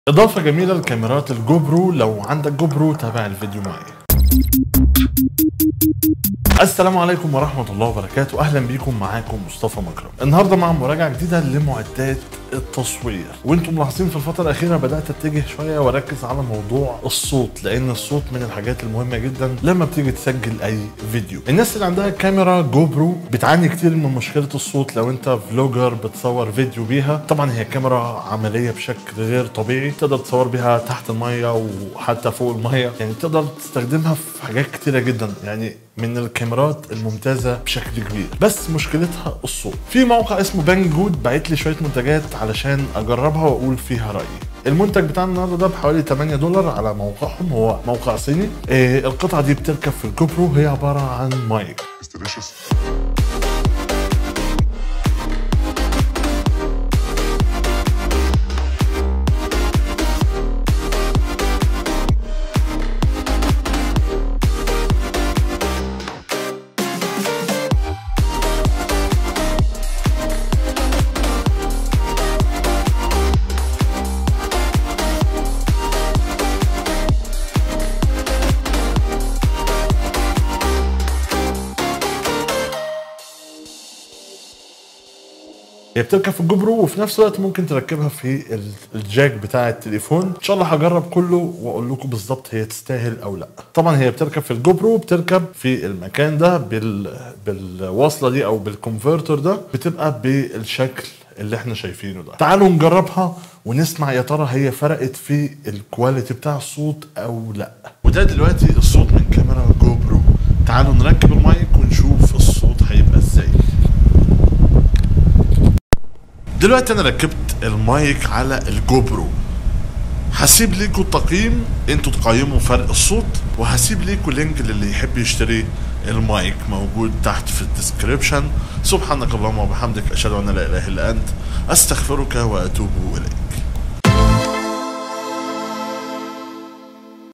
إضافة جميلة لكاميرات الجو برو لو عندك جو برو تابع الفيديو معي السلام عليكم ورحمة الله وبركاته أهلا بيكم معاكم مصطفى مكرم النهاردة مع مراجعة جديدة لمعدات التصوير وانتم ملاحظين في الفترة الأخيرة بدأت أتجه شوية وأركز على موضوع الصوت لأن الصوت من الحاجات المهمة جدا لما بتيجي تسجل أي فيديو الناس اللي عندها كاميرا جو برو بتعاني كتير من مشكلة الصوت لو انت فلوجر بتصور فيديو بيها طبعا هي كاميرا عملية بشكل غير طبيعي تقدر تصور بيها تحت المية وحتى فوق المية يعني تقدر تستخدمها في حاجات كتيرة جدا يعني من الكاميرات الممتازة بشكل كبير بس مشكلتها الصوت في موقع اسمه بانج جود باعت لي شوية منتجات علشان اجربها واقول فيها رأيي المنتج بتاعنا النهارده ده بحوالي 8 دولار على موقعهم هو موقع صيني آه القطعة دي بتركب في الجوبرو هي عبارة عن مايك هي بتركب في الجبرو وفي نفس الوقت ممكن تركبها في ال- الجاك بتاع التليفون ان شاء الله هجرب كله واقول لكم بالظبط هي تستاهل او لا طبعا هي بتركب في الجبرو بتركب في المكان ده بال... بالوصله دي او بالكونفرتر ده بتبقى بالشكل اللي احنا شايفينه ده تعالوا نجربها ونسمع يا ترى هي فرقت في الكواليتي بتاع الصوت او لا وده دلوقتي الصوت من كاميرا جو برو تعالوا نركب المايك ونشوف الصوت هيبقى ازاي دلوقتي انا ركبت المايك على الجو برو هسيب ليكوا التقييم انتوا تقيموا فرق الصوت وهسيب ليكوا لينك للي يحب يشتري المايك موجود تحت في الديسكريبشن سبحانك اللهم وبحمدك اشهد ان لا اله الا انت استغفرك واتوب اليك